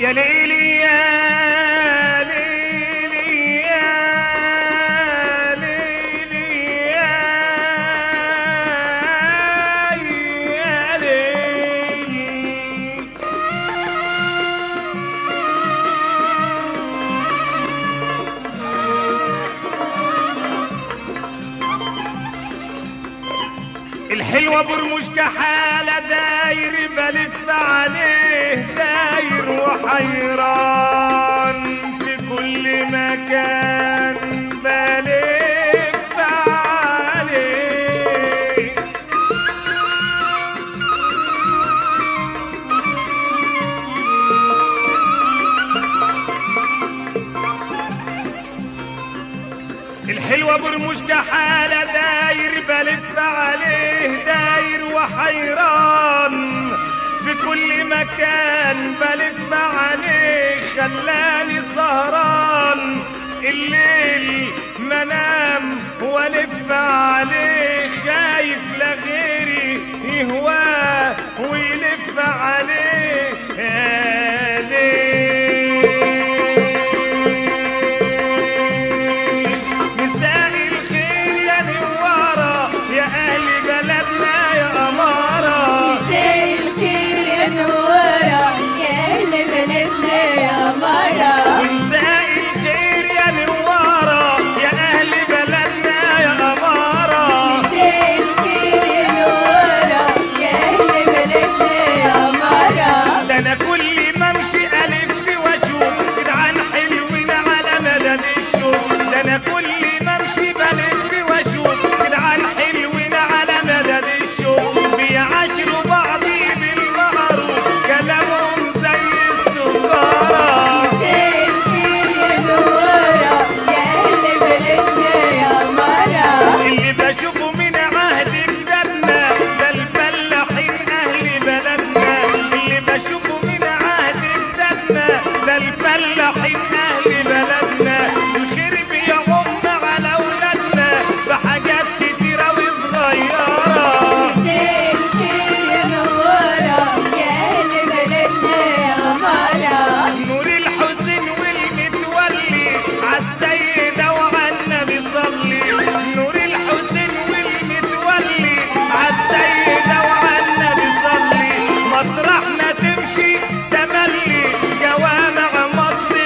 يا ليلي يا ليلي يا ليلي يا يا ليلي الحلوة برمش كحالة داير بلف عليه داير وحيران في كل مكان بلف عليه الحلوة برمش كحالة داير بلف عليه داير وحيران في كل مكان بلف عليه خلاني سهران الليل منام والف عليه خايف لغيري يهواه ويلف عليه يا ليل مساء الخير يا نوارة يا أهل بلدنا يا أمارة مساء الخير يا نورة يا أهل بلدنا يا مرة مساء الخير يا نوارة يا أهل بلدنا يا أمارة مساء الخير يا نورة يا أهل بلدنا يا مرة ده أنا كل ما أمشي ألف وأشوف جدعان حلوين على مدد الشوف ده أنا كل ما أمشي بلف وأشوف جدعان حلوين على مدد الشوف بيعاشروا بعضي بالمعروف كلامهم زي السكارة مساء الخير يا نورة يا أهل بلدنا يا مرة اللي بشوفه من عهد جدادنا ده الفلاحين اهل بلدنا اللي بشوفه من عهد جدادنا ده الفلاحين اهل بلدنا الخير بيعم على اولادنا بحاجات كتيره وصغيره مساء الخير يا نورة يا أهل بلدنا يا مرة نور الحسين والمتولي عالسيدة وعالنبي صلي نور الحسين والمتولي عالسيدة وعالنبي صلي مطرحنا تمشي تملي جوامع مصر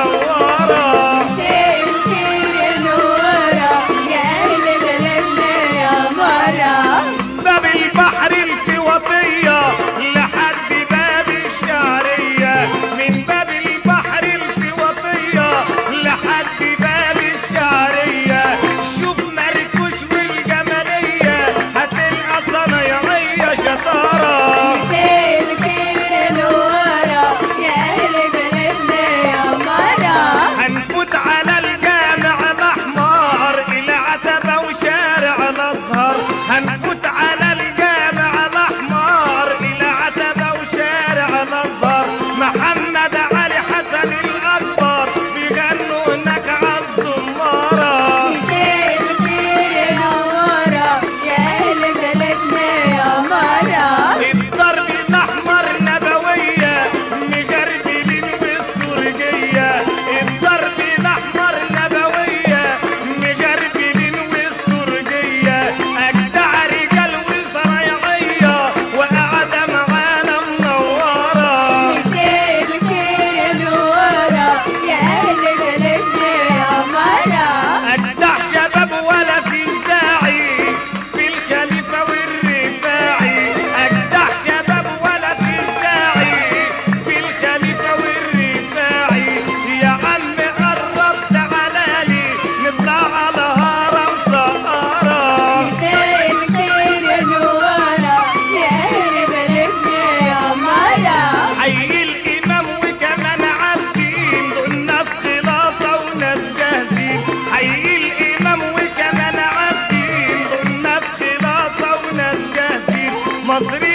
منورة مساء الخير يا نورة يا أهل بلدنا يا مرة باب البحر الفوطية لحد باب الشعرية من باب البحر الفوطية لحد باب الشعرية شوف مركوش والجمالية هتلقى صنايعية شطارة مساء الخير يا نورة يا أهل بلدنا يا مرة هنفوت على الجامع الأحمر إلى عتبة وشارع الأزهر هنفوت على الجامع الأحمر إلى عتبة وشارع الأزهر محمد علي حسن الأكبر بيغنوا هناك عالزمارة مساء الخير يا نورة يا أهل بلدنا يا مرة الضرب الأحمر نبوية مغربلين والسرجية الضرب الأحمر نبوية مغربلين والسرجية أجدع رجال وصنايعية وقاعدة معانا منورة مساء الخير يا نورة يا أهل بلدنا يا مرة أجدع شباب ولا في داعي في الخليفة والرفاعي أجدع شباب ولا في داعي في الخليفة والرفاعي يا عم قرب تعالالي نطلع على هرم سقارة مساء الخير يا نورة يا أهل بلدنا يا مرة حي الإمام وكمان عابدين دول ناس خلاصة وناس جاهزين حي الإمام وكمان عابدين دول ناس خلاصة وناس جاهزين مصر